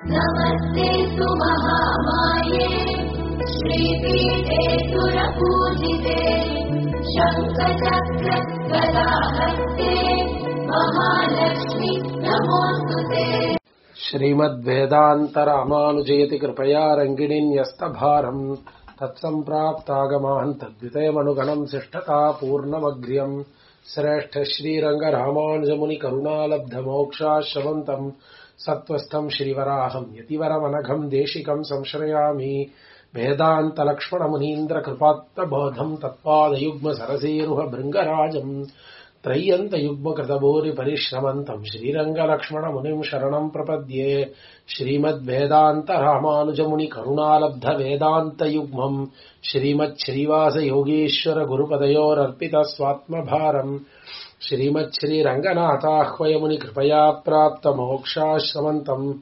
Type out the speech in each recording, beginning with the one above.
नमस्ते तु महामाये श्रीपीठे सुरपूजिते शङ्खचक्र गदाहस्ते महालक्ष्मि नमोऽस्तु ते श्रीमद्वेदान्तरामानुजयति कृपया रङ्गिणीन्यस्तभारम् तत्सम्प्राप्तागमान् तद्वितयमनुगणम् शिष्टता पूर्णमग्र्यम् श्रेष्ठ श्रीरङ्गरामानुजमुनिकरुणालब्धमोक्षाश्रवन्तम् सत्त्वस्थम् श्रीवराहम् यतिवरमनघम् देशिकम् संश्रयामि वेदान्तलक्ष्मणमुनीन्द्रकृपात्तबोधम् तत्पादयुग्मसरसीरुह भृङ्गराजम् त्रय्यन्तयुग्मकृतभूरिपरिश्रमन्तम् श्रीरङ्गलक्ष्मणमुनिम् शरणम् प्रपद्ये श्रीमद्वेदान्तरामानुजमुनिकरुणालब्धवेदान्तयुग्मम् श्रीमच्छ्रीवासयोगीश्वरगुरुपदयोरर्पितस्वात्मभारम् श्रीमच्छ्रीरङ्गनाथाह्वयमुनिकृपया प्राप्तमोक्षाश्रमन्तम्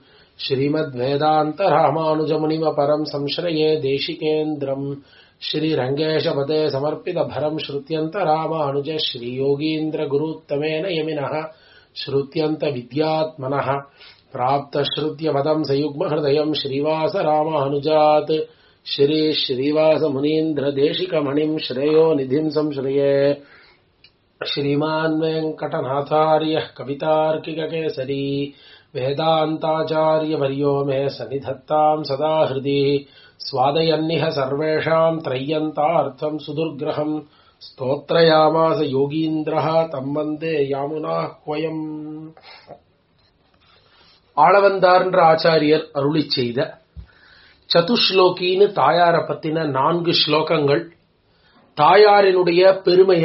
श्रीमद्वेदान्तरामानुजमुनिमपरम् संश्रये देशिकेन्द्रम् श्रीरङ्गेशपदे समर्पितभरम् श्रुत्यन्तरामानुज श्रीयोगीन्द्रगुरुत्तमेन यमिनः श्रुत्यन्तविद्यात्मनः प्राप्तश्रुत्यपदम् सयुग्महृदयम् श्रीवासरामानुजात् श्री श्रीवासमुनीन्द्रदेशिकमणिम् श्रेयो निधिम् संश्रये श्रीमान् वेङ्कटनाथार्यः कवितार्किककेसरी वेदान्ताचार्यवर्यो मे सन्निधत्ताम् सदा हृदि स्वादयन्निह सर्वेषाम् त्रय्यन्तार्थम् सुदुर्ग्रहम् स्तोत्रयामास योगीन्द्रः तम् वन्दे யாமுனாஹ்வயம் ஆளவந்தார்ன்ற ஆச்சாரியர் அருளிச் செய்த சதுஸ்லோகின்னு தாயார பத்தின நான்கு ஸ்லோகங்கள் தாயாரினுடைய பெருமைய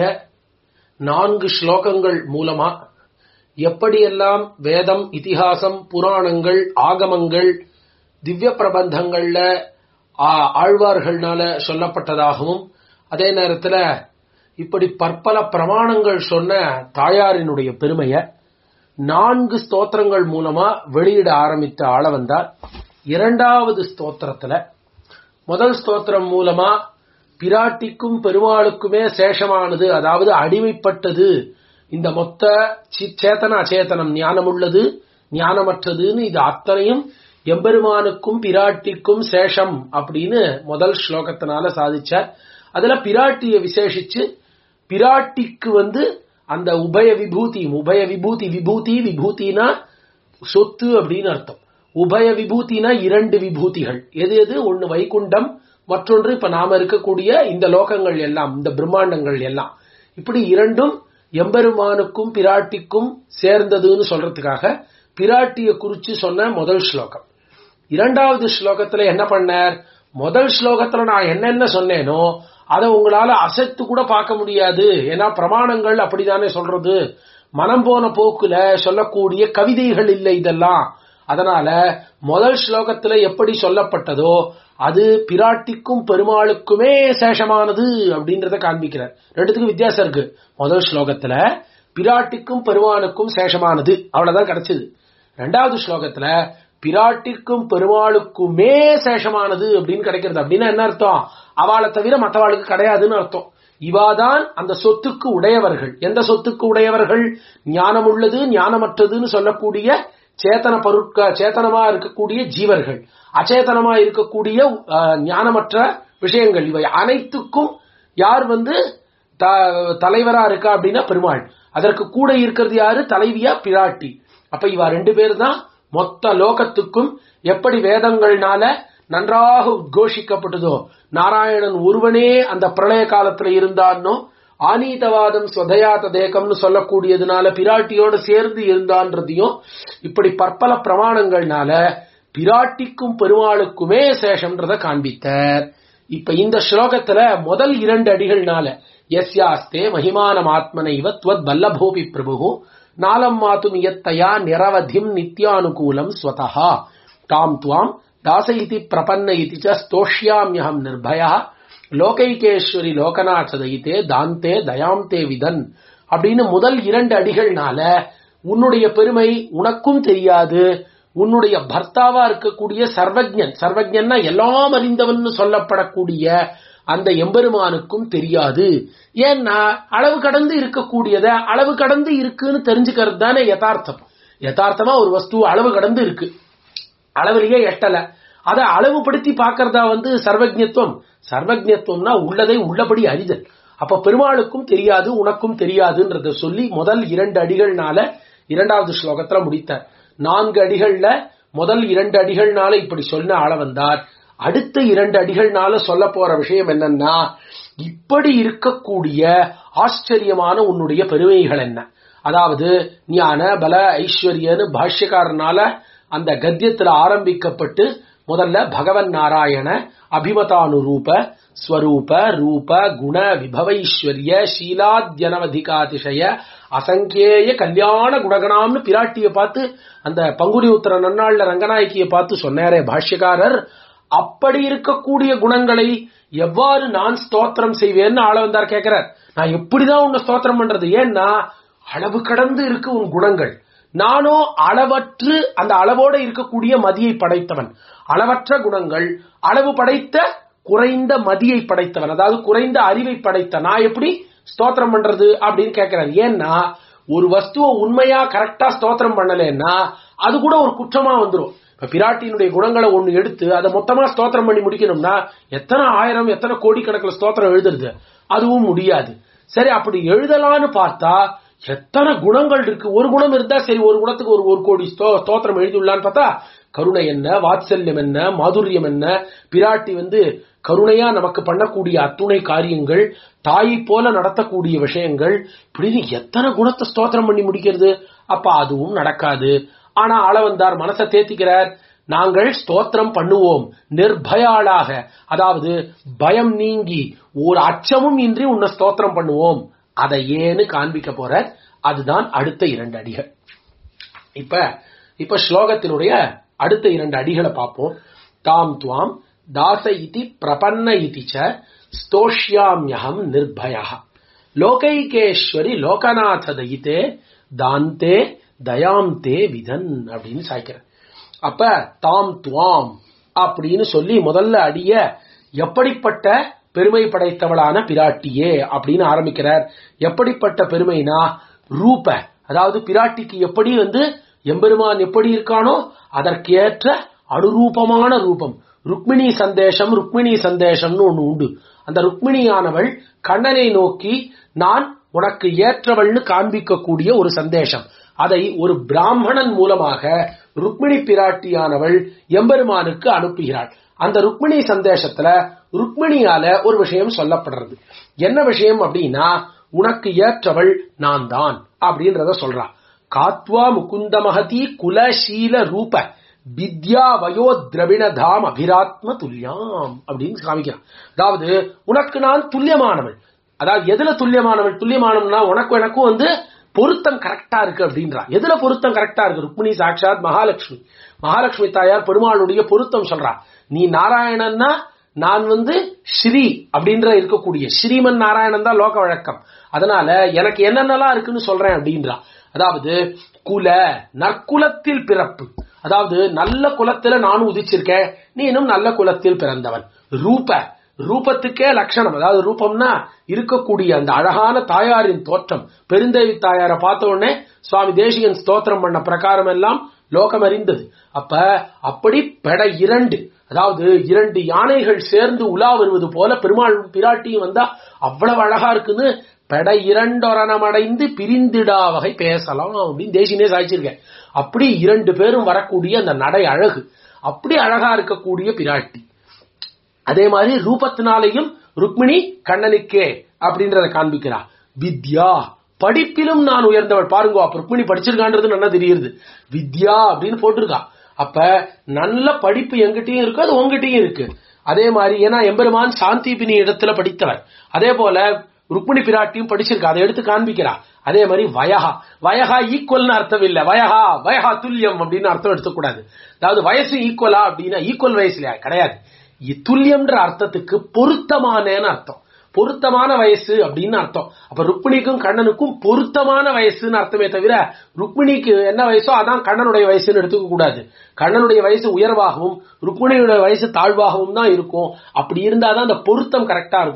நான்கு ஸ்லோகங்கள் மூலமா எப்படியெல்லாம் வேதம் இதிகாசம் புராணங்கள் ஆகமங்கள் திவ்ய பிரபந்தங்கள்ல ஆ- ஆழ்வார்கள்னால சொல்லப்பட்டதாகவும் அதே நேரத்துல இப்படி பற்பல பிரமாணங்கள் சொன்ன தாயாரினுடைய பெருமைய நான்கு ஸ்தோத்திரங்கள் மூலமா வெளியிட ஆரம்பித்த ஆள வந்தார் இரண்டாவது ஸ்தோத்திரத்துல முதல் ஸ்தோத்திரம் மூலமா பிராட்டிக்கும் பெருமாளுக்குமே சேஷமானது அதாவது அடிமைப்பட்டது இந்த மொத்த சி- சேத்தன அச்சேதனம் ஞானமுள்ளது ஞானமற்றதுன்னு இது அத்தனையும் எம்பெருமானுக்கும் பிராட்டிக்கும் சேஷம் அப்படின்னு முதல் ஸ்லோகத்தினால சாதிச்சார் அதுல பிராட்டியை விசேஷிச்சு பிராட்டிக்கு வந்து அந்த உபய விபூதி உபய விபூதி விபூதி விபூதினா சொத்து அப்படின்னு அர்த்தம் உபய விபூதினா இரண்டு விபூதிகள் எது எது ஒன்னு வைகுண்டம் மற்றொன்று இப்ப நாம இருக்கக்கூடிய இந்த லோகங்கள் எல்லாம் இந்த பிரம்மாண்டங்கள் எல்லாம் இப்படி இரண்டும் எம்பெருமானுக்கும் பிராட்டிக்கும் சேர்ந்ததுன்னு சொல்றதுக்காக பிராட்டிய குறிச்சு சொன்ன முதல் ஸ்லோகம் இரண்டாவது ஸ்லோகத்துல என்ன பண்ணார் முதல் ஸ்லோகத்துல நான் என்னென்ன சொன்னேனோ அதை உங்களால அசைத்து கூட பார்க்க முடியாது ஏன்னா பிரமாணங்கள் அப்படிதானே சொல்றது மனம் போன போக்குல சொல்லக்கூடிய கவிதைகள் இல்லை இதெல்லாம் அதனால முதல் ஸ்லோகத்துல எப்படி சொல்லப்பட்டதோ அது பிராட்டிக்கும் பெருமாளுக்குமே சேஷமானது அப்படின்றத காண்பிக்கிறார் ரெண்டுத்துக்கும் வித்தியாசம் இருக்கு முதல் ஸ்லோகத்துல பிராட்டிக்கும் பெருமானுக்கும் சேஷமானது அவ்வளவுதான் கிடைச்சது ரெண்டாவது ஸ்லோகத்துல பிராட்டிக்கும் பெருமாளுக்குமே சேஷமானது அப்படின்னு கிடைக்கிறது அப்படின்னா என்ன அர்த்தம் அவளை தவிர மற்றவாளுக்கு கிடையாதுன்னு அர்த்தம் இவாதான் அந்த சொத்துக்கு உடையவர்கள் எந்த சொத்துக்கு உடையவர்கள் ஞானமுள்ளது ஞானமற்றதுன்னு சொல்லக்கூடிய சேத்தன பொருட்க சேத்தனமா இருக்கக்கூடிய ஜீவர்கள் அச்சேதனமா இருக்கக்கூடிய அஹ், ஞானமற்ற விஷயங்கள் இவை அனைத்துக்கும் யார் வந்து த- தலைவரா இருக்கா அப்படின்னா பெருமாள் அதற்கு கூட இருக்கிறது யாரு தலைவியா பிராட்டி அப்ப இவா ரெண்டு பேர் தான் மொத்த லோகத்துக்கும் எப்படி வேதங்கள்னால நன்றாக உத்கோஷிக்கப்பட்டதோ நாராயணன் ஒருவனே அந்த பிரளய காலத்துல இருந்தான்னோ ஆனீதவாதம் ஸ்வதயாத தேகம்னு சொல்லக்கூடியதுனால பிராட்டியோட சேர்ந்து இருந்தான்றதையும் இப்படி பற்பல பிரமாணங்கள்னால பிராட்டிக்கும் பெருமாளுக்குமே சேஷம்ன்றத காண்பித்தார் இப்ப இந்த ஸ்லோகத்துல முதல் இரண்டு அடிகள்னால எஸ்யாஸ்தே மகிமானம் ஆத்மனைவ துவத் வல்லபோபி பிரபு நாலம் மாத்தும் இயத்தையா நிரவதிம் நித்யானுகூலம் ஸ்வதஹா தாம் துவாம் தாச இதி பிரபன்ன இதி ச ஸ்தோஷ்யாமியகம் நிர்பயா லோகைகேஸ்வரி லோகநாச்சதயித்தே தாந்தே தயாம்தே விதன் அப்படின்னு முதல் இரண்டு அடிகள்னால உன்னுடைய பெருமை உனக்கும் தெரியாது உன்னுடைய பர்த்தாவா இருக்கக்கூடிய சர்வஜன் சர்வஜன்னா எல்லாம் அறிந்தவன் சொல்லப்படக்கூடிய அந்த எம்பெருமானுக்கும் தெரியாது ஏன்னா அளவு கடந்து இருக்கக்கூடியத அளவு கடந்து இருக்குன்னு தெரிஞ்சுக்கிறது தானே யதார்த்தம் யதார்த்தமா ஒரு வஸ்து அளவு கடந்து இருக்கு அளவிலேயே எட்டல அதை அளவுபடுத்தி பார்க்கறதா வந்து சர்வஜத்துவம் சர்வஜத்துவம்னா உள்ளதை உள்ளபடி அறிதல் அப்ப பெருமாளுக்கும் தெரியாது உனக்கும் தெரியாதுன்றத சொல்லி முதல் இரண்டு அடிகள்னால இரண்டாவது ஸ்லோகத்துல முடித்தார் நான்கு அடிகள்ல முதல் இரண்டு அடிகள்னால இப்படி சொன்ன ஆள வந்தார் அடுத்த இரண்டு அடிகள்னால சொல்ல போற விஷயம் என்னன்னா இப்படி இருக்கக்கூடிய ஆச்சரியமான உன்னுடைய பெருமைகள் என்ன அதாவது ஞான பல ஐஸ்வர்யன்னு பாஷ்யக்காரனால அந்த கத்தியத்துல ஆரம்பிக்கப்பட்டு முதல்ல பகவன் நாராயண அபிமதானுரூப ஸ்வரூப ரூப குண விபவைஸ்வர்ய ஷீலாத்யனவதிகாதிசய அசங்கேய கல்யாண குணகணாம்னு பிராட்டிய பார்த்து அந்த பங்குனி உத்தர நன்னாள்ல ரங்கநாயகியை பார்த்து சொன்னாரே பாஷ்யக்காரர் அப்படி இருக்கக்கூடிய குணங்களை எவ்வாறு நான் ஸ்தோத்திரம் செய்வேன்னு ஆள வந்தார் கேட்கிறார் நான் எப்படிதான் உன்னை ஸ்தோத்திரம் பண்றது ஏன்னா அளவு கடந்து இருக்கு உன் குணங்கள் நானோ அளவற்று அந்த அளவோட இருக்கக்கூடிய மதியை படைத்தவன் அளவற்ற குணங்கள் அளவு படைத்த குறைந்த மதியை படைத்தவன் அதாவது குறைந்த அறிவை படைத்த நான் எப்படி ஸ்தோத்திரம் பண்றது அப்படின்னு கேட்கிறார் ஏன்னா ஒரு வஸ்துவை உண்மையா கரெக்டா ஸ்தோத்திரம் பண்ணலன்னா அது கூட ஒரு குற்றமா வந்துரும் இப்ப பிராட்டியினுடைய குணங்களை ஒண்ணு எடுத்து அதை மொத்தமா ஸ்தோத்திரம் பண்ணி முடிக்கணும்னா எத்தனை ஆயிரம் எத்தனை கோடிக்கணக்கில் ஸ்தோத்திரம் எழுதுறது அதுவும் முடியாது சரி அப்படி எழுதலான்னு பார்த்தா எத்தனை குணங்கள் இருக்கு ஒரு குணம் இருந்தா சரி ஒரு குணத்துக்கு ஒரு ஒரு கோடி ஸ்தோ- ஸ்தோத்திரம் எழுதியுள்ளான்னு பார்த்தா கருணை என்ன வாத்சல்யம் என்ன மாதுரியம் என்ன பிராட்டி வந்து கருணையா நமக்கு பண்ணக்கூடிய அத்துணை காரியங்கள் தாயை போல நடத்தக்கூடிய விஷயங்கள் இப்படின்னு எத்தனை குணத்தை ஸ்தோத்திரம் பண்ணி முடிக்கிறது அப்ப அதுவும் நடக்காது ஆனா அளவந்தார் மனசை தேத்திக்கிறார் நாங்கள் ஸ்தோத்திரம் பண்ணுவோம் நிர்பயாளாக அதாவது பயம் நீங்கி ஒரு அச்சமும் இன்றி உன்னை ஸ்தோத்திரம் பண்ணுவோம் அதை ஏன்னு காண்பிக்க போற அதுதான் அடுத்த இரண்டு அடிகள் இப்ப இப்ப ஸ்லோகத்தினுடைய அடுத்த இரண்டு அடிகளை பார்ப்போம் தாம் துவாம் தாச இதி பிரபன்ன இதி ச ஸ்தோஷ்யாம்யகம் நிர்பயா லோகைகேஸ்வரி லோகநாத தயிதே தாந்தே தயாம் தே விதன் அப்படின்னு சாய்க்கிற அப்ப தாம் துவாம் அப்படின்னு சொல்லி முதல்ல அடிய எப்படிப்பட்ட பெருமை படைத்தவளான பிராட்டியே அப்படின்னு ஆரம்பிக்கிறார் எப்படிப்பட்ட பெருமைனா ரூப அதாவது பிராட்டிக்கு எப்படி வந்து எம்பெருமான் எப்படி இருக்கானோ அதற்கேற்ற அனுரூபமான ரூபம் ருக்மிணி சந்தேஷம் ருக்மிணி சந்தேஷம்னு ஒண்ணு உண்டு அந்த ருக்மிணியானவள் கண்ணனை நோக்கி நான் உனக்கு ஏற்றவள்னு காண்பிக்கக்கூடிய ஒரு சந்தேஷம் அதை ஒரு பிராமணன் மூலமாக ருக்மிணி பிராட்டியானவள் எம்பெருமானுக்கு அனுப்புகிறாள் அந்த ருக்மிணி சந்தேஷத்துல ருக்மிணியால ஒரு விஷயம் சொல்லப்படுறது என்ன விஷயம் அப்படின்னா உனக்கு ஏற்றவள் நான் தான் அப்படின்றத சொல்றா காத்வா முகுந்த மகதி குலசீல ரூப வித்யா வயோ திரவிண தாம் அபிராத்ம துல்யாம் அப்படின்னு காமிக்கிறான் அதாவது உனக்கு நான் துல்லியமானவள் அதாவது எதுல துல்லியமானவள் துல்லியமானவனா உனக்கும் எனக்கும் வந்து பொருத்தம் கரெக்டா இருக்கு அப்படின்றா எதுல பொருத்தம் கரெக்டா இருக்கு ருக்மிணி சாட்சாத் மகாலட்சுமி மகாலட்சுமி தாயார் பெருமாளுடைய பொருத்தம் சொல்றா நீ நாராயணன்னா நான் வந்து ஸ்ரீ அப்படின்ற இருக்கக்கூடிய ஸ்ரீமன் நாராயணன் தான் லோக வழக்கம் அதனால எனக்கு என்னென்னலாம் இருக்குன்னு சொல்றேன் அப்படின்றா அதாவது குல நற்குலத்தில் பிறப்பு அதாவது நல்ல குலத்துல நானும் உதிச்சிருக்கேன் நீனும் நல்ல குலத்தில் பிறந்தவன் ரூப ரூபத்துக்கே லட்சணம் அதாவது ரூபம்னா இருக்கக்கூடிய அந்த அழகான தாயாரின் தோற்றம் பெருந்தேவி தாயாரை பார்த்த உடனே சுவாமி தேசிகன் ஸ்தோத்திரம் பண்ண பிரகாரம் எல்லாம் லோகம் அறிந்தது அப்ப அப்படி பெட இரண்டு அதாவது இரண்டு யானைகள் சேர்ந்து உலா வருவது போல பெருமாள் பிராட்டியும் வந்தா அவ்வளவு அழகா இருக்குன்னு பெட இரண்டொரணமடைந்து பிரிந்திடா வகை பேசலாம் அப்படின்னு தேசினே சாய்ச்சிருக்கேன் அப்படி இரண்டு பேரும் வரக்கூடிய அந்த நடை அழகு அப்படி அழகா இருக்கக்கூடிய பிராட்டி அதே மாதிரி ரூபத்தினாலையும் ருக்மிணி கண்ணனுக்கே அப்படின்றத காண்பிக்கிறா வித்யா படிப்பிலும் நான் உயர்ந்தவள் பாருங்க அப்ப ருக்மிணி படிச்சிருக்கான்றது நல்லா தெரியுது வித்யா அப்படின்னு போட்டிருக்கா அப்ப நல்ல படிப்பு எங்கிட்டயும் இருக்கு அது உங்ககிட்டயும் இருக்கு அதே மாதிரி ஏன்னா எம்பெருமான் சாந்திபினி இடத்துல படித்தவர் அதே போல ருக்மிணி பிராட்டியும் படிச்சிருக்கா அதை எடுத்து காண்பிக்கிறா அதே மாதிரி வயகா வயகா ஈக்குவல்னு அர்த்தம் இல்ல வயகா வயகா துல்லியம் அப்படின்னு அர்த்தம் எடுத்துக்கூடாது அதாவது வயசு ஈக்குவலா அப்படின்னா ஈக்குவல் வயசுல கிடையாது இ- துல்லியம்ன்ற அர்த்தத்துக்கு பொருத்தமானேன்னு அர்த்தம் பொருத்தமான வயசு அப்படின்னு அர்த்தம் அப்ப ருக்மிணிக்கும் கண்ணனுக்கும் பொருத்தமான வயசுன்னு அர்த்தமே தவிர ருக்மிணிக்கு என்ன வயசோ அதான் கண்ணனுடைய வயசுன்னு எடுத்துக்க கூடாது கண்ணனுடைய வயசு உயர்வாகவும் ருக்மிணியுடைய வயசு தாழ்வாகவும் தான் இருக்கும் அப்படி இருந்தாதான் அந்த பொருத்தம் கரெக்டா இருக்கும்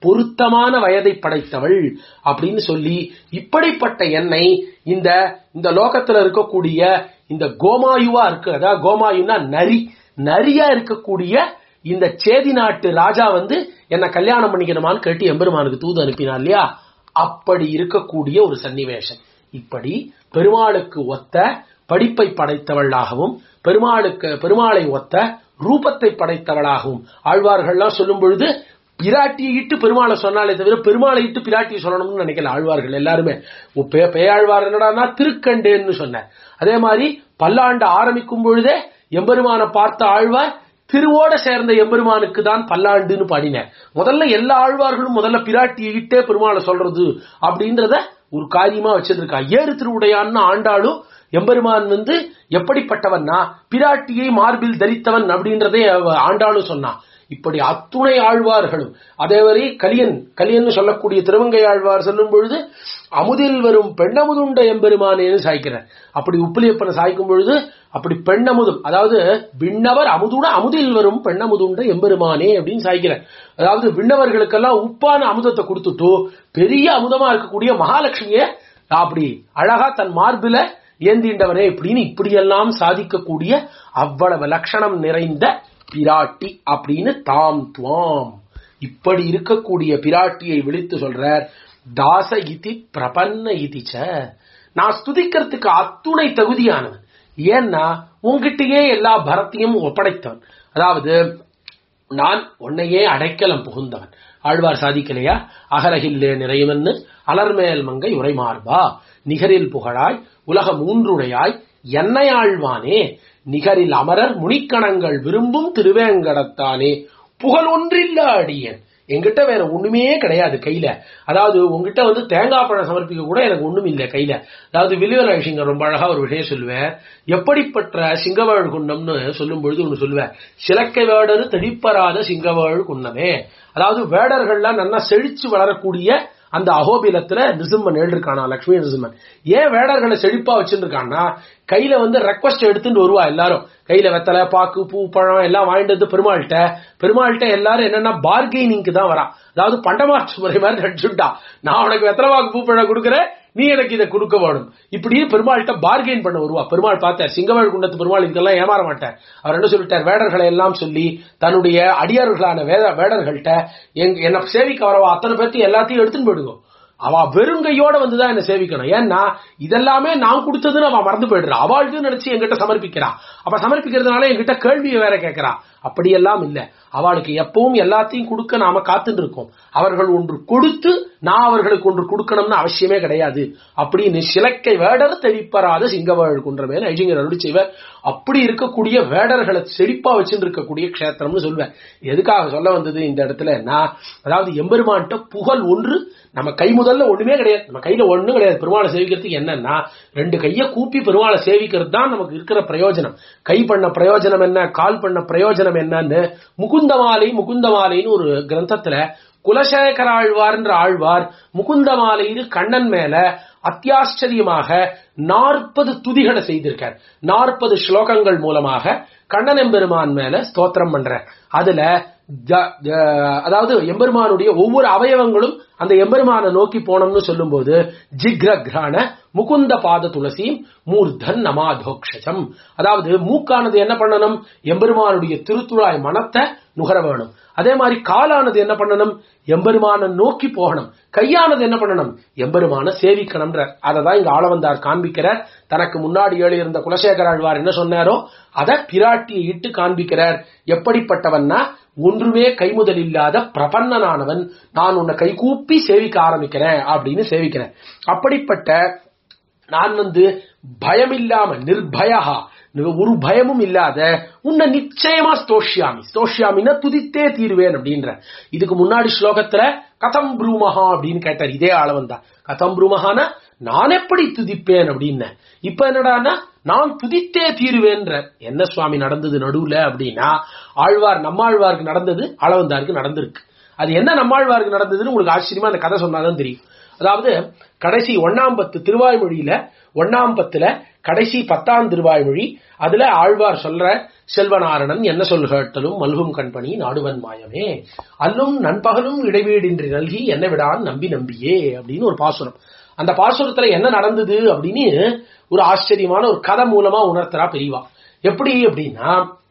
பொருத்தமான வயதை படைத்தவள் அப்படின்னு சொல்லி இப்படிப்பட்ட என்னை இந்த இந்த லோகத்துல இருக்கக்கூடிய இந்த கோமாயுவா இருக்கு அதாவது கோமாயுன்னா நரி நரியா இருக்கக்கூடிய இந்த சேதி நாட்டு ராஜா வந்து என்ன கல்யாணம் பண்ணிக்கணுமான்னு கேட்டு எம்பெருமானுக்கு தூது அனுப்பினார் இல்லையா அப்படி இருக்கக்கூடிய ஒரு சன்னிவேஷம் இப்படி பெருமாளுக்கு ஒத்த படிப்பை படைத்தவளாகவும் பெருமாளுக்கு பெருமாளை ஒத்த ரூபத்தை படைத்தவளாகவும் ஆழ்வார்கள்லாம் சொல்லும் பொழுது பிராட்டியை இட்டு பெருமாளை சொன்னாலே தவிர பெருமாளை இட்டு பிராட்டியை சொல்லணும்னு நினைக்கல ஆழ்வார்கள் எல்லாருமே உ- பே- பேயாழ்வார் என்னடான்னா திருக்கண்டேன்னு சொன்னார் அதே மாதிரி பல்லாண்டு ஆரம்பிக்கும் பொழுதே எம்பெருமானை பார்த்த ஆழ்வார் திருவோட சேர்ந்த எம்பெருமானுக்கு தான் பல்லாண்டுன்னு பாடினார் முதல்ல எல்லா ஆழ்வார்களும் முதல்ல பிராட்டியை இட்டே பெருமாளை சொல்றது அப்படின்றத ஒரு காரியமா வச்சிருக்கா ஏறு திருவுடையான்னு ஆண்டாளும் எம்பெருமான் வந்து எப்படிப்பட்டவன்னா பிராட்டியை மார்பில் தரித்தவன் அப்படின்றதே அவ ஆண்டாளும் சொன்னா இப்படி அத்துணை ஆழ்வார்களும் அதே வரை கலியன் கலியன் சொல்லக்கூடிய திருவங்கை ஆழ்வார் சொல்லும் பொழுது அமுதில் வரும் பெண்ணமுதுண்ட எம்பெருமானேன்னு சாய்க்கிறார் அப்படி உப்பிலியப்பனை சாய்க்கும் பொழுது அப்படி பெண்ணமுதும் அதாவது விண்ணவர் அமுதுட அமுதில் வரும் பெண்ணமுதுண்ட எம்பெருமானே அப்படின்னு சாய்க்கிறார் அதாவது விண்ணவர்களுக்கெல்லாம் உப்பான அமுதத்தை கொடுத்துட்டு பெரிய அமுதமா இருக்கக்கூடிய மகாலட்சுமிய அப்படி அழகா தன் மார்பில ஏந்திண்டவனே இப்படின்னு இப்படியெல்லாம் சாதிக்கக்கூடிய அவ்வளவு லட்சணம் நிறைந்த பிராட்டி அப்படின்னு தாம் துவாம் இப்படி இருக்கக்கூடிய பிராட்டியை விழித்து சொல்றார் தாச இதி பிரபன்ன இதிச்ச நான் ஸ்துதிக்கிறதுக்கு அத்துணை தகுதியானவன் ஏன்னா உங்ககிட்டயே எல்லா பரத்தையும் ஒப்படைத்தவன் அதாவது நான் உன்னையே அடைக்கலம் புகுந்தவன் ஆழ்வார் சாதிக்கலையா அகலகில்லே நிறைவன்னு அலர்மேல் மங்கை உரைமார்பா நிகரில் புகழாய் உலக மூன்றுடையாய் என்னை ஆழ்வானே நிகரில் அமரர் முனிக்கணங்கள் விரும்பும் திருவேங்கடத்தானே புகழ் ஒன்றில்ல அடியேன் என்கிட்ட வேற ஒண்ணுமே கிடையாது கையில அதாவது உங்ககிட்ட வந்து தேங்காய் பழம் சமர்ப்பிக்க கூட எனக்கு ஒண்ணும் இல்லை கையில அதாவது வில்லுவல் ஐஷிங்க ரொம்ப அழகா ஒரு விஷயம் சொல்லுவேன் எப்படிப்பட்ட சிங்கவாழ் குன்னம்னு சொல்லும் பொழுது ஒண்ணு சொல்லுவேன் சிலக்கை வேடரு தெளிப்பராத சிங்கவாழ் குன்னமே அதாவது வேடர்கள்லாம் நல்லா செழிச்சு வளரக்கூடிய அந்த அகோபிலத்துல நிசிம்மன் எழுதிருக்கானா லட்சுமி நிசிம்மன் ஏன் வேடர்களை செழிப்பா வச்சிருக்கான்னா கையில வந்து ரெக்வஸ்ட் எடுத்துட்டு வருவா எல்லாரும் கையில வெத்தலை பாக்கு பூ பழம் எல்லாம் வாங்கிட்டு வந்து பெருமாள்கிட்ட பெருமாள்கிட்ட எல்லாரும் என்னன்னா பார்கெனிங்க்கு தான் வரா அதாவது பண்டமாற்று முறை மாதிரி நடிச்சுட்டா நான் உனக்கு வெத்தலை பாக்கு பூ பழம் கொடுக்குறேன் நீ எனக்கு இதை கொடுக்க வேணும் இப்படி பெருமாள்கிட்ட பார்கெயின் பண்ண வருவா பெருமாள் பார்த்தார் சிங்கவேள் குண்டத்து பெருமாள் இதுக்கெல்லாம் ஏமாற மாட்டார் அவர் என்ன சொல்லிட்டார் வேடர்களை எல்லாம் சொல்லி தன்னுடைய அடியார்களான வேத வேடர்கள்ட்ட எங்க என்ன சேவிக்க வரவா அத்தனை பேர்த்தையும் எல்லாத்தையும் எடுத்துன்னு போயிடுங்க அவ வெறுங்கையோட வந்துதான் என்ன சேவிக்கணும் ஏன்னா இதெல்லாமே நான் கொடுத்ததுன்னு அவ மறந்து போயிடுறா அவளுக்கு நினைச்சு என்கிட்ட சமர்ப்பிக்கிறா அப்ப சமர்ப்பிக்கிறதுனால என்கிட்ட கேள்வியை வேற கேட்கிறா அப்படியெல்லாம் இல்ல அவளுக்கு எப்பவும் எல்லாத்தையும் கொடுக்க நாம காத்துட்டு இருக்கோம் அவர்கள் ஒன்று கொடுத்து நான் அவர்களுக்கு ஒன்று கொடுக்கணும்னு அவசியமே கிடையாது அப்படின்னு சிலக்கை வேடர் தெளிப்பராத சிங்கவேள் குன்ற மேல ஐஜிங்கர் அருளி செய்வர் அப்படி இருக்கக்கூடிய வேடர்களை செழிப்பா வச்சுட்டு இருக்கக்கூடிய க்ஷேத்திரம்னு சொல்வேன் எதுக்காக சொல்ல வந்தது இந்த இடத்துல நான் அதாவது எம்பெருமான்ட்ட புகழ் ஒன்று நம்ம கை முதல்ல ஒண்ணுமே கிடையாது நம்ம கையில ஒண்ணும் கிடையாது பெருமாளை சேவிக்கிறதுக்கு என்னன்னா ரெண்டு கைய கூப்பி பெருமாளை சேவிக்கிறது தான் நமக்கு இருக்கிற பிரயோஜனம் கை பண்ண பிரயோஜனம் என்ன கால் பண்ண பிரயோஜனம் என்னன்னு முகுந்தமாலை முகுந்தமாலைன்னு ஒரு கிரந்தத்துல குலசேகர ஆழ்வார்ன்ற ஆழ்வார் முகுந்தமாலைன்னு கண்ணன் மேல அத்தியாச்சரியமாக நாற்பது துதிகளை செய்திருக்கார் நாற்பது ஸ்லோகங்கள் மூலமாக கண்ணன் எம்பெருமான் மேல ஸ்தோத்திரம் பண்ற அதுல ஜ- ஜ- அதாவது எம்பெருமானுடைய ஒவ்வொரு அவயவங்களும் அந்த எம்பெருமானை நோக்கி போனோம்னு சொல்லும்போது ஜிக்ரக்ரான முகுந்த பாத துளசி மூர்தன் நமாதோக்ஷம் அதாவது மூக்கானது என்ன பண்ணணும் எம்பெருமானுடைய திருத்துழாய் மனத்தை நுகர வேணும் அதே மாதிரி காலானது என்ன பண்ணணும் எம்பெருமான நோக்கி போகணும் கையானது என்ன பண்ணணும் எம்பெருமான சேவிக்கணும்ன்ற அதை தான் இங்க ஆளவந்தார் காண்பிக்கிறார் தனக்கு முன்னாடி எழுதியிருந்த குலசேகர ஆழ்வார் என்ன சொன்னாரோ அதை பிராட்டியை இட்டு காண்பிக்கிறார் எப்படிப்பட்டவன்னா ஒன்றுமே கைமுதல் இல்லாத பிரபன்னனானவன் நான் உன்னை கைகூப்பி சேவிக்க ஆரம்பிக்கிறேன் அப்படின்னு சேவிக்கிறேன் அப்படிப்பட்ட நான் வந்து பயம் இல்லாம நிர்பயா ஒரு பயமும் இல்லாத உன்னை நிச்சயமா ஸ்தோஷ்யாமி ஸ்தோஷ்யாமின்னா துதித்தே தீருவேன் அப்படின்ற இதுக்கு முன்னாடி ஸ்லோகத்துல கதம் ப்ரூமஹா அப்படின்னு கேட்டார் இதே ஆளவன் தான் கதம் ப்ரூமஹான நான் எப்படி துதிப்பேன் அப்படின்னு இப்ப என்னடான்னா நான் துதித்தே தீருவேன்ற என்ன சுவாமி நடந்தது நடுவுல அப்படின்னா ஆழ்வார் நம்மாழ்வாருக்கு நடந்தது ஆளவந்தாருக்கு நடந்திருக்கு அது என்ன நம்மாழ்வாருக்கு நடந்ததுன்னு உங்களுக்கு ஆச்சரியமா அந்த கதை சொன்னாதான் தெரியும் அதாவது கடைசி ஒண்ணாம் பத்து திருவாய்மொழியில ஒண்ணாம் பத்துல கடைசி பத்தாம் திருவாய்மொழி அதுல ஆழ்வார் சொல்ற செல்வநாரணன் என்ன சொல் கேட்டலும் மல்கும் கண்பணி நாடுவன் மாயமே அல்லும் நண்பகலும் இடைவீடின்றி நல்கி என்ன விடான் நம்பி நம்பியே அப்படின்னு ஒரு பாசுரம் அந்த பாசுரத்துல என்ன நடந்தது அப்படின்னு ஒரு ஆச்சரியமான ஒரு கதை மூலமா உணர்த்தரா பெரியவா எப்படி அப்படின்னா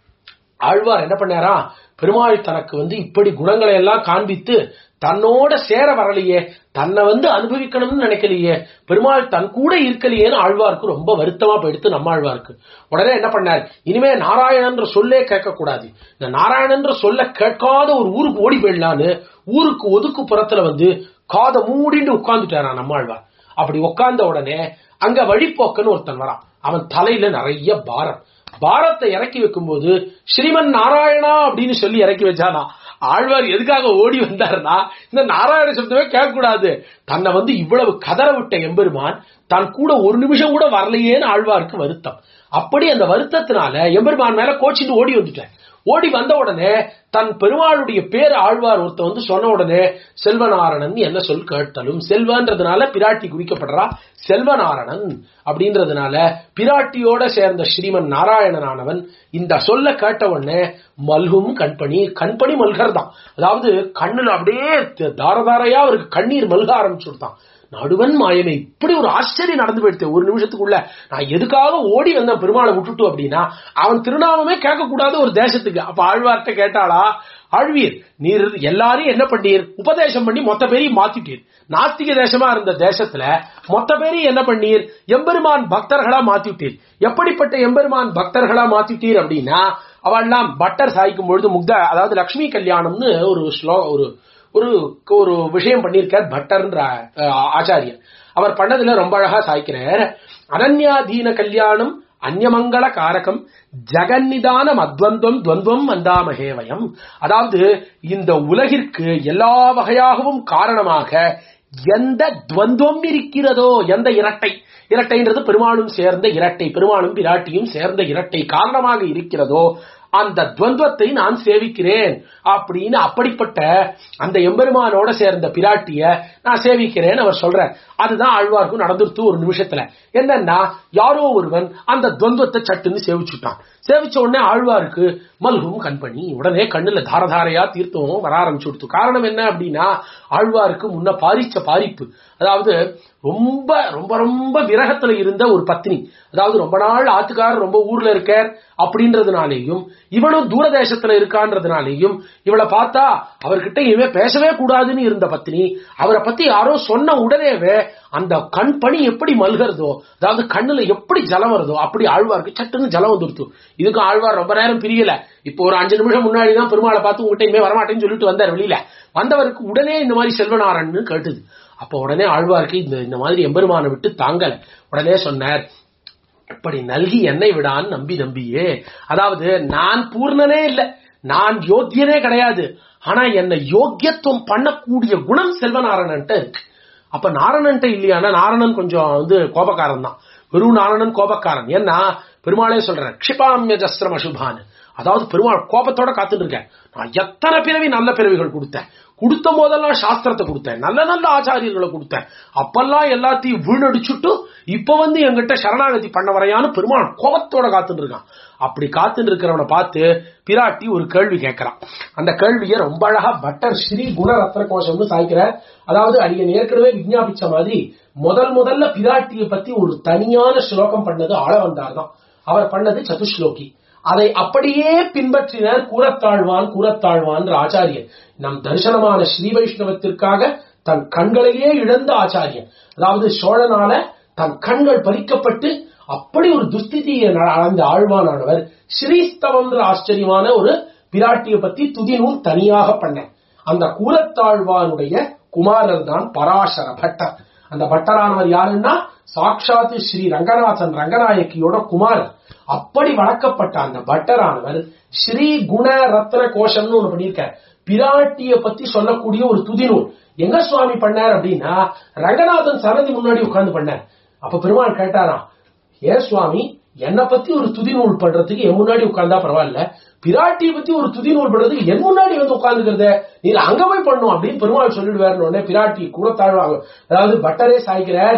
ஆழ்வார் என்ன பண்ணாரா பெருமாள் தனக்கு வந்து இப்படி குணங்களை எல்லாம் காண்பித்து தன்னோட சேர வரலையே தன்னை வந்து அனுபவிக்கணும்னு நினைக்கலையே பெருமாள் தன் கூட இருக்கலையேன்னு ஆழ்வாருக்கு ரொம்ப வருத்தமா போயிடுத்து நம்ம ஆழ்வாருக்கு உடனே என்ன பண்ணார் இனிமே நாராயணன்ற சொல்லே கேட்கக்கூடாது இந்த நாராயணன்ற சொல்ல கேட்காத ஒரு ஊருக்கு ஓடி போயிடலான்னு ஊருக்கு ஒதுக்கு புறத்துல வந்து காதை மூடிட்டு உட்கார்ந்துட்டாரா நம்ம ஆழ்வார் அப்படி உட்கார்ந்த உடனே அங்க வழிப்போக்கன்னு ஒருத்தன் வரான் அவன் தலையில நிறைய பாரம் பாரத்தை இறக்கி வைக்கும்போது ஸ்ரீமன் நாராயணா அப்படின்னு சொல்லி இறக்கி வச்சானா ஆழ்வார் எதுக்காக ஓடி வந்தாருன்னா இந்த நாராயண சப்தமே கேட்கக்கூடாது தன்னை வந்து இவ்வளவு கதற விட்ட எம்பெருமான் தான் கூட ஒரு நிமிஷம் கூட வரலையேன்னு ஆழ்வாருக்கு வருத்தம் அப்படி அந்த வருத்தத்தினால எம்பெருமான் மேல கோச்சிட்டு ஓடி வந்துட்டேன் ஓடி வந்த உடனே தன் பெருமாளுடைய பேர் ஆழ்வார் ஒருத்த வந்து சொன்ன உடனே செல்வநாரணன் என்ன சொல் கேட்டலும் செல்வன்றதுனால பிராட்டி குறிக்கப்படுறா செல்வநாரணன் அப்படின்றதுனால பிராட்டியோட சேர்ந்த ஸ்ரீமன் நாராயணனானவன் இந்த சொல்ல கேட்ட உடனே மல்கும் கண்பணி கண்பணி மல்கர் தான் அதாவது கண்ணுல அப்படியே தாரதாரையா அவருக்கு கண்ணீர் மல்க ஆரம்பிச்சுட்டான் நடுவன் மாயமே இப்படி ஒரு ஆச்சரியம் நடந்து போயிடுத்து ஒரு நிமிஷத்துக்குள்ள நான் எதுக்காக ஓடி வந்தேன் பெருமாளை விட்டுட்டு அப்படின்னா அவன் திருநாமமே கேட்கக்கூடாத ஒரு தேசத்துக்கு அப்ப ஆழ்வார்ட்ட கேட்டாளா ஆழ்வீர் நீர் எல்லாரையும் என்ன பண்ணீர் உபதேசம் பண்ணி மொத்த பேரையும் மாத்திட்டீர் நாஸ்திக தேசமா இருந்த தேசத்துல மொத்த பேரையும் என்ன பண்ணீர் எம்பெருமான் பக்தர்களா மாத்திட்டீர் எப்படிப்பட்ட எம்பெருமான் பக்தர்களா மாத்திட்டீர் அப்படின்னா அவெல்லாம் பட்டர் சாய்க்கும் பொழுது முக்த அதாவது லக்ஷ்மி கல்யாணம்னு ஒரு ஸ்லோ ஒரு ஒரு ஒரு விஷயம் பண்ணியிருக்கார் பட்டர்ன்ற அஹ், ஆச்சாரியர் அவர் பண்ணதுல ரொம்ப அழகா சாய்க்கிறார் அனன்யாதீன கல்யாணம் அந்யமங்கள காரகம் ஜெகன்னிதானம் அத்வந்தம் துவந்துவம் வந்தாமகேவயம் அதாவது இந்த உலகிற்கு எல்லா வகையாகவும் காரணமாக எந்த துவந்துவம் இருக்கிறதோ எந்த இரட்டை இரட்டைன்றது பெருமாளும் சேர்ந்த இரட்டை பெருமாளும் பிராட்டியும் சேர்ந்த இரட்டை காரணமாக இருக்கிறதோ அந்த துவந்தத்தை நான் சேவிக்கிறேன் அப்படின்னு அப்படிப்பட்ட அந்த எம்பெருமானோட சேர்ந்த பிராட்டிய நான் சேவிக்கிறேன் அவர் சொல்றார் அதுதான் ஆழ்வார்க்கும் நடந்துருத்து ஒரு நிமிஷத்துல என்னன்னா யாரோ ஒருவன் அந்த துவந்தத்தை சட்டுன்னு சேவிச்சுட்டான் சேவிச்ச உடனே ஆழ்வாருக்கு மல்கும் கண்பணி உடனே கண்ணுல தாரதாரையா தீர்த்தம் வர ஆரம்பிச்சு கொடுத்து காரணம் என்ன அப்படின்னா ஆழ்வாருக்கு முன்ன பாரிச்ச பாரிப்பு அதாவது ரொம்ப ரொம்ப ரொம்ப விரகத்துல இருந்த ஒரு பத்னி அதாவது ரொம்ப நாள் ஆத்துக்காரர் ரொம்ப ஊர்ல இருக்கார் அப்படின்றதுனாலேயும் இவனும் தூரதேசத்துல இருக்கான்றதுனாலேயும் இவளை பார்த்தா அவர்கிட்ட இனிமே பேசவே கூடாதுன்னு இருந்த பத்னி அவரை பத்தி யாரோ சொன்ன உடனேவே அந்த கண் பணி எப்படி மல்கிறதோ அதாவது கண்ணுல எப்படி ஜலம் வருதோ அப்படி ஆழ்வாருக்கு சட்டுன்னு ஜலம் வந்துருத்து இதுக்கு ஆழ்வார் ரொம்ப நேரம் பிரியல இப்போ ஒரு அஞ்சு நிமிஷம் முன்னாடி தான் பெருமாளை பார்த்து உங்ககிட்ட இனிமே வரமாட்டேன்னு சொல்லிட்டு வந்தார் வெளியில வந்தவருக்கு உடனே இந்த மாதிரி செல்வனாரன்னு கேட்டுது அப்போ உடனே ஆழ்வாருக்கு இந்த இந்த மாதிரி எம்பெருமானை விட்டு தாங்கல உடனே சொன்னார் இப்படி நல்கி என்னை விடான் நம்பி நம்பியே அதாவது நான் பூர்ணனே இல்ல நான் யோக்கியனே கிடையாது ஆனா என்ன யோக்கியத்துவம் பண்ணக்கூடிய குணம் செல்வநாராயணன்ட்ட இருக்கு அப்ப நாரணன்ட்ட இல்லையானா நாரணன் கொஞ்சம் வந்து கோபக்காரன் தான் வெறும் நாரணன் கோபக்காரன் ஏன்னா பெருமாளே சொல்றேன் க்ஷிபாமிய ஜஸ்திரம் அசுபான் அதாவது பெருமாள் கோபத்தோட காத்துட்டு இருக்கேன் நான் எத்தனை பிறவி நல்ல பிறவிகள் கொடுத்தேன் கொடுத்த போதெல்லாம் சாஸ்திரத்தை கொடுத்தேன் நல்ல நல்ல ஆச்சாரியர்களை கொடுத்தேன் அப்பெல்லாம் எல்லாத்தையும் வீணடிச்சுட்டு இப்ப வந்து என்கிட்ட சரணாகதி பண்ண வரையான்னு பெருமாள் கோபத்தோட காத்துட்டு இருக்கான் அப்படி காத்துட்டு இருக்கிறவனை பார்த்து பிராட்டி ஒரு கேள்வி கேட்கறான் அந்த கேள்வியை ரொம்ப அழகா பட்டர் ஸ்ரீ குணரத்ன கோஷம்னு சாய்க்கிற அதாவது அடியன் ஏற்கனவே விஞ்ஞாபிச்ச மாதிரி முதல் முதல்ல பிராட்டியை பத்தி ஒரு தனியான ஸ்லோகம் பண்ணது ஆளவந்தார் தான் அவர் பண்ணது சதுஸ்லோகி அதை அப்படியே பின்பற்றினர் கூறத்தாழ்வான் கூறத்தாழ்வான் ஆச்சாரியன் நம் தரிசனமான ஸ்ரீ வைஷ்ணவத்திற்காக தன் கண்களையே இழந்த ஆச்சாரியன் அதாவது சோழனால தன் கண்கள் பறிக்கப்பட்டு அப்படி ஒரு துஸ்திதியை அடைந்த ஆழ்வானானவர் ஸ்ரீஸ்தவம்ன்ற ஆச்சரியமான ஒரு பிராட்டியை பத்தி துதிநூல் தனியாக பண்ண அந்த கூறத்தாழ்வானுடைய குமாரர் தான் பராசர பட்டர் அந்த பட்டரானவர் யாருன்னா சாட்சாத்து ஸ்ரீ ரங்கநாதன் ரங்கநாயக்கியோட குமாரர் அப்படி வளர்க்கப்பட்ட அந்த பட்டரானவர் ஸ்ரீ குண ரத்ன கோஷம்னு ஒண்ணு பண்ணியிருக்கார் பிராட்டிய பத்தி சொல்லக்கூடிய ஒரு துதிநூல் எங்க சுவாமி பண்ணார் அப்படின்னா ரங்கநாதன் சரதி முன்னாடி உட்கார்ந்து பண்ணார் அப்ப பெருமாள் கேட்டாராம் ஏன் சுவாமி என்னை பத்தி ஒரு துதி நூல் பண்றதுக்கு என் முன்னாடி உட்கார்ந்தா பரவாயில்ல பிராட்டியை பத்தி ஒரு துதி நூல் பண்றதுக்கு என் முன்னாடி வந்து உட்கார்ந்துக்கிறத நீங்க அங்க போய் பண்ணும் அப்படின்னு பெருமாள் சொல்லிடுவாருன்னு உடனே பிராட்டி கூட தாழ்வாங்க அதாவது பட்டரே சாய்க்கிறார்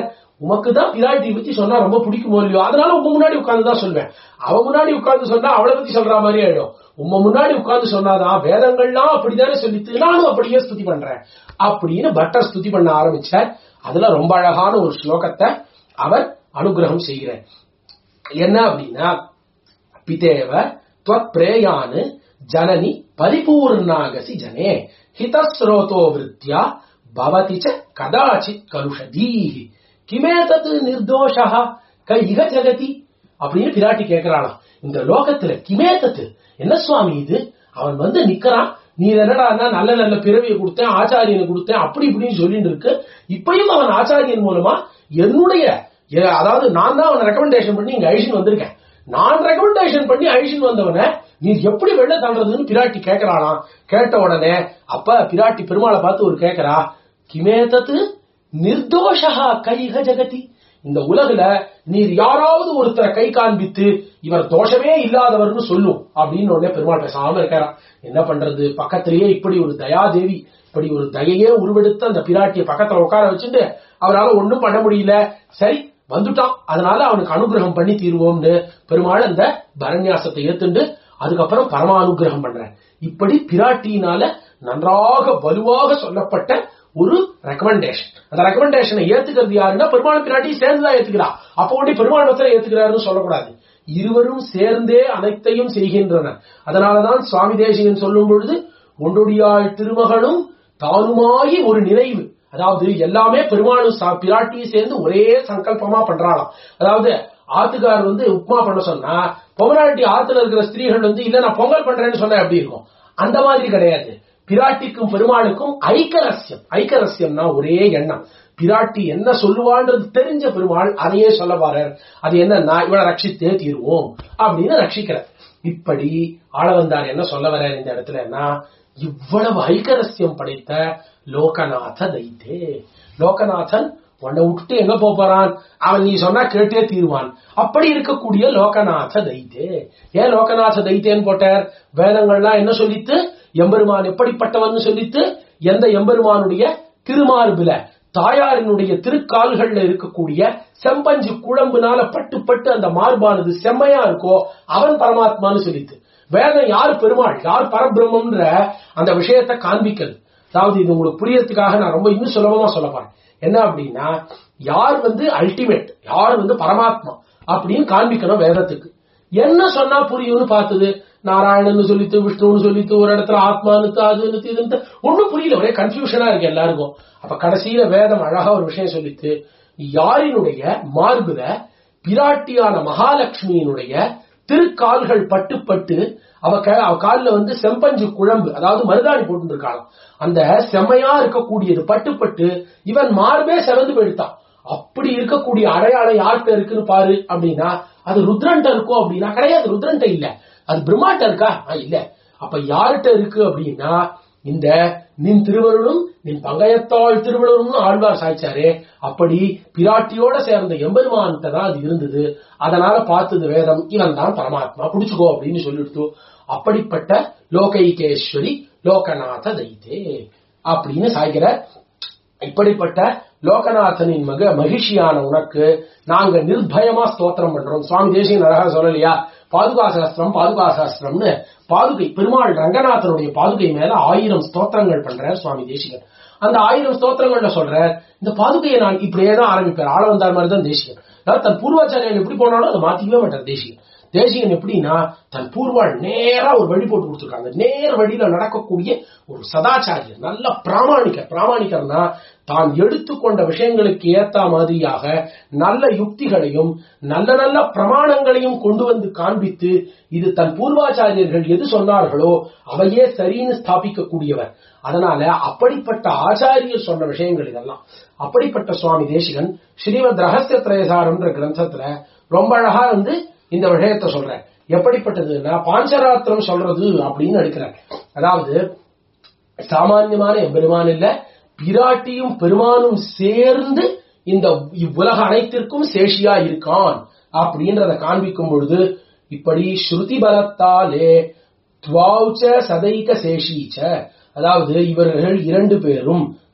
உமக்கு தான் பிராட்டியை பத்தி சொன்னா ரொம்ப பிடிக்குமோ இல்லையோ அதனால உங்க முன்னாடி உட்கார்ந்து தான் சொல்வேன் அவ முன்னாடி உட்கார்ந்து சொன்னா அவளை பத்தி சொல்ற மாதிரி ஆயிடும் உம்ம முன்னாடி உட்கார்ந்து சொன்னாதான் வேதங்கள்லாம் அப்படித்தானே சொல்லித்து நானும் அப்படியே ஸ்துதி பண்றேன் அப்படின்னு பட்டர் ஸ்துதி பண்ண ஆரம்பிச்சார் அதுல ரொம்ப அழகான ஒரு ஸ்லோகத்தை அவர் அனுகிரகம் செய்கிறார் என்ன அப்படின்னா பிதேவ त्वत् பிரேயான் ஜனனி பரிபூர்ணாகசி ஜனே ஹிதஸ்ரோதோ விருத்தியா பவதி ச கதாச்சித் கலுஷதீஹி கிமேதத் நிர்தோஷா கை இக ஜகதி அப்படின்னு பிராட்டி கேட்கிறாளாம் இந்த லோகத்துல கிமேதத்து என்ன சுவாமி இது அவன் வந்து நிக்கிறான் நீ என்னடா நல்ல நல்ல பிறவியை கொடுத்தேன் ஆச்சாரியனை கொடுத்தேன் அப்படி இப்படின்னு சொல்லிட்டு இருக்கு இப்பயும் அவன் ஆச்சாரியன் மூலமா என்னுடைய ஏ- அதாவது நான் தான் அவனை ரெக்கமெண்டேஷன் பண்ணி இங்க அழிச்சின்னு வந்திருக்கேன் நான் ரெக்கமெண்டேஷன் பண்ணி அழிச்சின்னு வந்தவனை நீ எப்படி வெளில தள்ளுறதுன்னு பிராட்டி கேட்கறானாம் கேட்ட உடனே அப்ப பிராட்டி பெருமாளை பார்த்து ஒரு கேட்கறா கிமேதத்து நிர்தோஷா கைக ஜெகதி இந்த உலகுல நீர் யாராவது ஒருத்தரை கை காண்பித்து இவர் தோஷமே இல்லாதவர்னு சொல்லும் அப்படின்னு உடனே பெருமாள் பேசாம இருக்காராம் என்ன பண்றது பக்கத்திலேயே இப்படி ஒரு தயாதேவி இப்படி ஒரு தயையே உருவெடுத்து அந்த பிராட்டிய பக்கத்துல உட்கார வச்சுட்டு அவரால ஒண்ணும் பண்ண முடியல சரி வந்துட்டான் அதனால அவனுக்கு அனுகிரகம் பண்ணி தீருவோம்னு பெருமாள் அந்த பரநியாசத்தை ஏத்துண்டு அதுக்கப்புறம் பரமானுகிரகம் பண்றேன் இப்படி பிராட்டியினால நன்றாக வலுவாக சொல்லப்பட்ட ஒரு ரெக்கமெண்டேஷன் அந்த ரெக்கமெண்டேஷனை ஏத்துக்கிறது யாருன்னா பெருமாள் பிராட்டி சேர்ந்துதான் ஏத்துக்கிறா அப்போ கொண்டு பெருமாள் மத்தில ஏத்துக்கிறாருன்னு சொல்லக்கூடாது இருவரும் சேர்ந்தே அனைத்தையும் செய்கின்றனர் அதனாலதான் சுவாமி தேசிகன் சொல்லும் பொழுது ஒன்றொடியாள் திருமகனும் தானுமாகி ஒரு நிறைவு அதாவது எல்லாமே பெருமாளும் சா- பிராட்டியும் சேர்ந்து ஒரே சங்கல்பமா பண்றாளாம் அதாவது ஆத்துக்கார் வந்து உப்மா பண்ண சொன்னா பொமராட்டி ஆத்துல இருக்கிற ஸ்திரீகள் வந்து இல்ல நான் பொங்கல் பண்றேன்னு சொன்னா எப்படி இருக்கும் அந்த மாதிரி கிடையாது பிராட்டிக்கும் பெருமாளுக்கும் ஐக்கரஸ்யம் ஐக்கரஸ்யம்னா ஒரே எண்ணம் பிராட்டி என்ன சொல்லுவான்றது தெரிஞ்ச பெருமாள் அதையே சொல்ல பாரு அது என்னன்னா இவளை ரட்சித்தே தீருவோம் அப்படின்னு ரட்சிக்கிறார் இப்படி ஆளவந்தார் என்ன சொல்ல வர்றார் இந்த இடத்துலன்னா இவ்வளவு ஐக்கரஸ்யம் படைத்த லோகநாத தைத்தே லோகநாதன் உன்னை விட்டுட்டு எங்க போப் போறான் அவன் நீ சொன்னா கேட்டே தீருவான் அப்படி இருக்கக்கூடிய லோகநாத தைத்தே ஏன் லோகநாத தைத்தேன்னு போட்டார் வேதங்கள்லாம் என்ன சொல்லித்து எம்பெருமான் எப்படிப்பட்டவன் சொல்லித்து எந்த எம்பெருமானுடைய திருமார்புல தாயாரினுடைய திருக்கால்கள்ல இருக்கக்கூடிய செம்பஞ்சு குழம்புனால பட்டு பட்டு அந்த மார்பானது செம்மையா இருக்கோ அவன் பரமாத்மான்னு சொல்லித்து வேதம் யார் பெருமாள் யார் பரபிரம்மன்ற அந்த விஷயத்தை காண்பிக்கிறது அதாவது இது உங்களுக்கு புரியறதுக்காக நான் ரொம்ப இன்னும் சுலபமா சொல்ல போறேன் என்ன அப்படின்னா யார் வந்து அல்டிமேட் யார் வந்து பரமாத்மா அப்படின்னு காண்பிக்கணும் வேதத்துக்கு என்ன சொன்னா புரியும்னு பார்த்தது நாராயணன் சொல்லித்து விஷ்ணுன்னு சொல்லித்து ஒரு இடத்துல ஆத்மானுத்து அதுன்னு இதுன்னு ஒண்ணும் புரியல ஒரே கன்ஃபியூஷனா இருக்கு எல்லாருக்கும் அப்ப கடைசியில வேதம் அழகா ஒரு விஷயம் சொல்லித்து யாரினுடைய மார்புல பிராட்டியான மகாலட்சுமியினுடைய திருக்கால்கள் பட்டு பட்டு அவ க- அவ கால்ல வந்து செம்பஞ்சு குழம்பு அதாவது மருதாணி போட்டு இருக்காளாம் அந்த செம்மையா இருக்கக்கூடியது பட்டு பட்டு இவன் மார்பே செவந்து போயிடுத்தான் அப்படி இருக்கக்கூடிய அடையாளம் யார்கிட்ட இருக்குன்னு பாரு அப்படின்னா அது ருத்ரன்ட்ட இருக்கும் அப்படின்னா கிடையாது ருத்ரன்ட்ட இல்ல அது பிரம்மாட்ட இருக்கா ஆ, இல்ல அப்ப யார்கிட்ட இருக்கு அப்படின்னா இந்த நின் திருவருளும் நின் பங்கயத்தாள் திருவருளும் ஆழ்வார் சாய்ச்சாரே அப்படி பிராட்டியோட சேர்ந்த எம்பெருமான்கிட்ட தான் அது இருந்தது அதனால பார்த்தது வேதம் இவன் தான் பரமாத்மா புடிச்சுக்கோ அப்படின்னு சொல்லிடுத்து அப்படிப்பட்ட லோகைகேஸ்வரி லோகநாத தைத்தே அப்படின்னு சாய்கிற இப்படிப்பட்ட லோகநாதனின் மக மகிழ்ச்சியான உனக்கு நாங்க நிர்பயமா ஸ்தோத்திரம் பண்றோம் சுவாமி தேசியன் அழகா சொல்லலையா பாதுகா சாஸ்திரம் பாதுகா சாஸ்திரம்னு பாதுகை பெருமாள் ரங்கநாதனுடைய பாதுகை மேல ஆயிரம் ஸ்தோத்திரங்கள் பண்றார் சுவாமி தேசிகன் அந்த ஆயிரம் ஸ்தோத்திரங்கள்ல சொல்ற இந்த பாதுகையை நான் இப்படியே தான் ஆரம்பிப்பேன் ஆள வந்தார் மாதிரி தான் தேசிகன் அதாவது தன் பூர்வாச்சாரியன் எப்படி போனாலும் அதை மாத்திக்கவே மாட்டார் தேசிகன் தேசிகன் எப்படின்னா தன் பூர்வாள் நேரா ஒரு வழி போட்டு கொடுத்துருக்காங்க நேர வழியில நடக்கக்கூடிய ஒரு சதாச்சாரியர் நல்ல பிராமணிகர் பிராமணிகர்னா தான் எடுத்துக்கொண்ட விஷயங்களுக்கு ஏத்த மாதிரியாக நல்ல யுக்திகளையும் நல்ல நல்ல பிரமாணங்களையும் கொண்டு வந்து காண்பித்து இது தன் பூர்வாச்சாரியர்கள் எது சொன்னார்களோ அவையே சரின்னு ஸ்தாபிக்கக்கூடியவர் அதனால அப்படிப்பட்ட ஆச்சாரியர் சொன்ன விஷயங்கள் இதெல்லாம் அப்படிப்பட்ட சுவாமி தேசிகன் ஸ்ரீமத் ரகசிய திரயசாரம்ன்ற கிரந்தத்துல ரொம்ப அழகா வந்து இந்த விஷயத்தை சொல்றேன் எப்படிப்பட்டதுன்னா பாஞ்சராத்திரம் சொல்றது அப்படின்னு எடுக்கிறார் அதாவது சாமான்யமான எம்பெருமான் இல்ல பிராட்டியும் பெருமானும் சேர்ந்து இந்த இவ்வுலக அனைத்திற்கும் சேஷியா இருக்கான் அப்படின்றத காண்பிக்கும் பொழுது இப்படி ஸ்ருதி பலத்தாலே துவாவுச்ச சதைக சேஷீச்ச அதாவது இவர்கள் இரண்டு பேரும்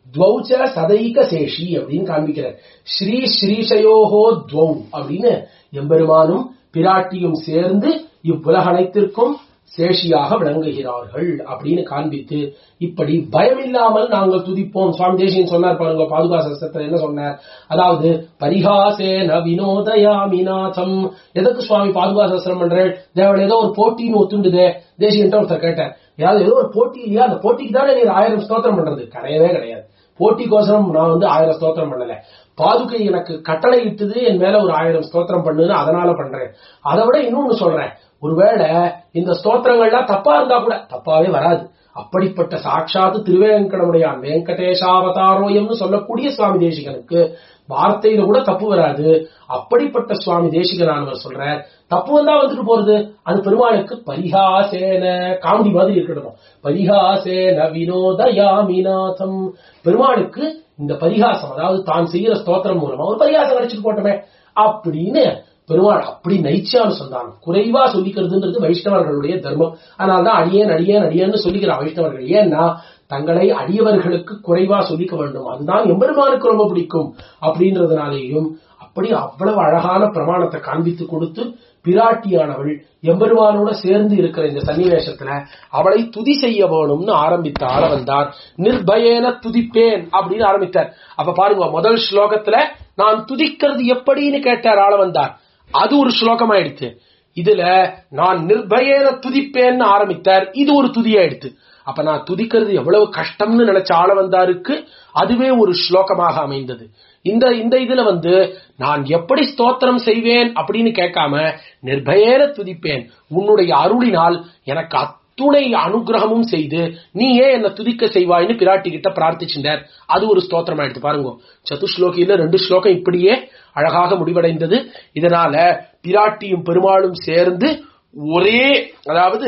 துவௌச்ச சதைக சேஷி அப்படின்னு காண்பிக்கிறார் ஸ்ரீ ஸ்ரீஷயோகோ துவௌ அப்படின்னு எம்பெருமானும் பிராட்டியும் சேர்ந்து இவ்வுலகனைத்திற்கும் சேஷியாக விளங்குகிறார்கள் அப்படின்னு காண்பித்து இப்படி பயமில்லாமல் நாங்கள் துதிப்போம் சுவாமி தேசியன் சொன்னார் பாருங்க பாதுகா சஸ்திரத்துல என்ன சொன்னார் அதாவது பரிகாசேன வினோதயாமிநாதம் எதுக்கு சுவாமி பாதுகா சஸ்திரம் பண்றேன் தேவன் ஏதோ ஒரு போட்டின்னு ஒத்துண்டுதே தேசியன்ட்ட ஒருத்தர் கேட்டேன் ஏதாவது ஏதோ ஒரு போட்டி இல்லையா அந்த போட்டிக்கு தானே நீர் ஆயிரம் ஸ்தோத்திரம் பண்றது கிடையவே கிடையாது போட்டிக்கோசரம் நான் வந்து ஆயிரம் ஸ்தோத்திரம் பண்ணல பாதுகை எனக்கு கட்டளை இட்டுது என் மேல ஒரு ஆயிரம் ஸ்தோத்திரம் பண்ணுன்னு அதனால பண்றேன் அதை விட இன்னொன்னு சொல்றேன் ஒருவேளை இந்த ஸ்தோத்திரங்கள்லாம் தப்பா இருந்தா கூட தப்பாவே வராது அப்படிப்பட்ட சாட்சாத்து திருவேங்கடமுடையான் வெங்கடேஷாவதாரோயம்னு சொல்லக்கூடிய சுவாமி தேசிகனுக்கு வார்த்தையில கூட தப்பு வராது அப்படிப்பட்ட சுவாமி தேசிகனானவர் சொல்ற தப்பு வந்தா வந்துட்டு போறது அது பெருமாளுக்கு பரிகாசேன காமெடி மாதிரி இருக்கணும் பரிகாசேன வினோதயாமிநாதம் பெருமாளுக்கு இந்த பரிகாசம் அதாவது தான் செய்யற ஸ்தோத்திரம் மூலமா ஒரு பரிகாசம் கிடைச்சிட்டு போட்டோமே அப்படின்னு பெருமாள் அப்படி நைச்சியான்னு சொன்னான் குறைவா சொல்லிக்கிறதுன்றது வைஷ்ணவர்களுடைய தர்மம் அதனால்தான் அடியேன் அடியேன் அடியேன்னு சொல்லிக்கிறான் வைஷ்ணவர்கள் ஏன்னா தங்களை அடியவர்களுக்கு குறைவா சொல்லிக்க வேண்டும் அதுதான் எம்பெருமானுக்கு ரொம்ப பிடிக்கும் அப்படின்றதுனாலேயும் அப்படி அவ்வளவு அழகான பிரமாணத்தை காண்பித்து கொடுத்து பிராட்டியானவள் எம்பெருமானோட சேர்ந்து இருக்கிற இந்த சன்னிவேசத்துல அவளை துதி செய்ய வேணும்னு ஆரம்பித்த ஆள வந்தார் நிர்பயேன துதிப்பேன் அப்படின்னு ஆரம்பித்தார் அப்ப பாருங்க முதல் ஸ்லோகத்துல நான் துதிக்கிறது எப்படின்னு கேட்டார் ஆள வந்தார் அது ஒரு ஸ்லோகம் ஆயிடுச்சு இதுல நான் நிர்பயேன துதிப்பேன்னு ஆரம்பித்தார் இது ஒரு துதியாயிடுச்சு அப்ப நான் துதிக்கிறது எவ்வளவு கஷ்டம்னு நினைச்ச ஆள வந்தாருக்கு அதுவே ஒரு ஸ்லோகமாக அமைந்தது இந்த இந்த இதுல வந்து நான் எப்படி ஸ்தோத்திரம் செய்வேன் அப்படின்னு கேட்காம நிர்பயேன துதிப்பேன் உன்னுடைய அருளினால் எனக்கு அத்துணை அனுகிரகமும் செய்து நீ ஏன் என்ன துதிக்க செய்வாய்னு பிராட்டி கிட்ட பிரார்த்திச்சிட்டார் அது ஒரு ஸ்தோத்திரம் ஆயிடுத்து பாருங்க சதுஸ்லோகியில ரெண்டு ஸ்லோகம் இப்படியே அழகாக முடிவடைந்தது இதனால பிராட்டியும் பெருமாளும் சேர்ந்து ஒரே அதாவது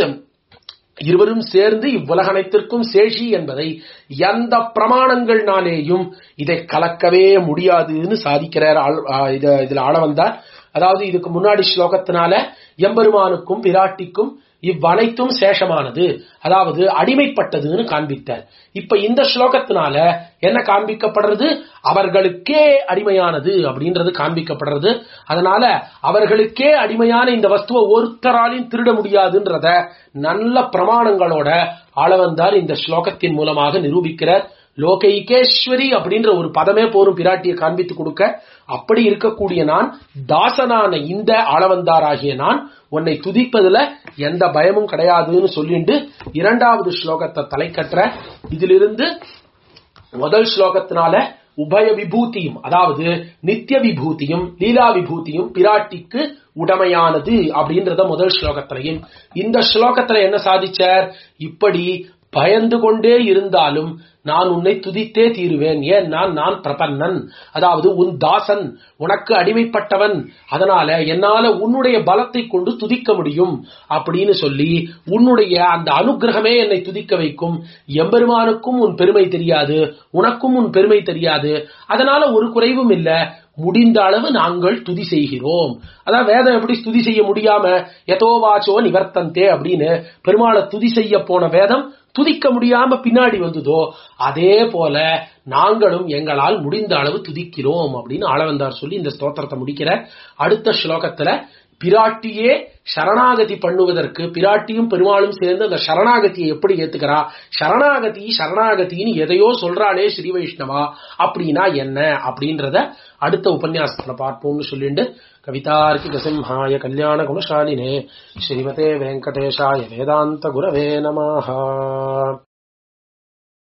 இருவரும் சேர்ந்து இவ்வுலகனைத்திற்கும் சேஷி என்பதை எந்த பிரமாணங்கள்னாலேயும் இதை கலக்கவே முடியாதுன்னு சாதிக்கிறார் ஆள்- ஆ, இத- இதுல ஆள வந்தார் அதாவது இதுக்கு முன்னாடி ஸ்லோகத்தினால எம்பெருமானுக்கும் பிராட்டிக்கும் இவ்வனைத்தும் சேஷமானது அதாவது அடிமைப்பட்டதுன்னு காண்பித்தார் இப்ப இந்த ஸ்லோகத்தினால என்ன காண்பிக்கப்படுறது அவர்களுக்கே அடிமையானது அப்படின்றது காண்பிக்கப்படுறது அதனால அவர்களுக்கே அடிமையான இந்த வஸ்துவை ஒருத்தராலையும் திருட முடியாதுன்றத நல்ல பிரமாணங்களோட ஆளவந்தார் இந்த ஸ்லோகத்தின் மூலமாக நிரூபிக்கிறார் லோகைகேஸ்வரி அப்படின்ற ஒரு பதமே போரும் பிராட்டியை காண்பித்து கொடுக்க அப்படி இருக்கக்கூடிய நான் தாசனான இந்த ஆளவந்தாராகிய நான் உன்னை துதிப்பதுல எந்த பயமும் கிடையாதுன்னு சொல்லிட்டு இரண்டாவது ஸ்லோகத்தை தலைக்கற்ற இதிலிருந்து முதல் ஸ்லோகத்தினால உபய விபூதியும் அதாவது நித்திய விபூதியும் லீலா விபூதியும் பிராட்டிக்கு உடமையானது அப்படின்றத முதல் ஸ்லோகத்திலையும் இந்த ஸ்லோகத்துல என்ன சாதிச்சார் இப்படி பயந்து கொண்டே இருந்தாலும் நான் உன்னை துதித்தே தீருவேன் ஏன் நான் நான் பிரபன்னன் அதாவது உன் தாசன் உனக்கு அடிமைப்பட்டவன் அதனால என்னால உன்னுடைய பலத்தை கொண்டு துதிக்க முடியும் அப்படின்னு சொல்லி உன்னுடைய அந்த அனுக்கிரகமே என்னை துதிக்க வைக்கும் எம்பெருமானுக்கும் உன் பெருமை தெரியாது உனக்கும் உன் பெருமை தெரியாது அதனால ஒரு குறைவும் இல்ல முடிந்த அளவு நாங்கள் துதி செய்கிறோம் அதான் வேதம் எப்படி துதி செய்ய முடியாம எதோவாச்சோ நிவர்த்தந்தே அப்படின்னு பெருமாளை துதி செய்ய போன வேதம் துதிக்க முடியாம பின்னாடி வந்ததோ அதே போல நாங்களும் எங்களால் முடிந்த அளவு துதிக்கிறோம் அப்படின்னு ஆளவந்தார் சொல்லி இந்த ஸ்தோத்திரத்தை முடிக்கிற அடுத்த ஸ்லோகத்துல பிராட்டியே சரணாகதி பண்ணுவதற்கு பிராட்டியும் பெருமாளும் சேர்ந்து அந்த சரணாகதியை எப்படி ஏத்துக்கிறா சரணாகதி சரணாகதின்னு எதையோ சொல்றாளே ஸ்ரீ வைஷ்ணவா அப்படின்னா என்ன அப்படின்றத அடுத்த உபன்யாசத்துல பார்ப்போம்னு சொல்லிட்டு கவிதார்க்கிக சிம்ஹாய கல்யாண குணசாலினே ஸ்ரீமதே வெங்கடேஷாய வேதாந்த குரவே நமஹா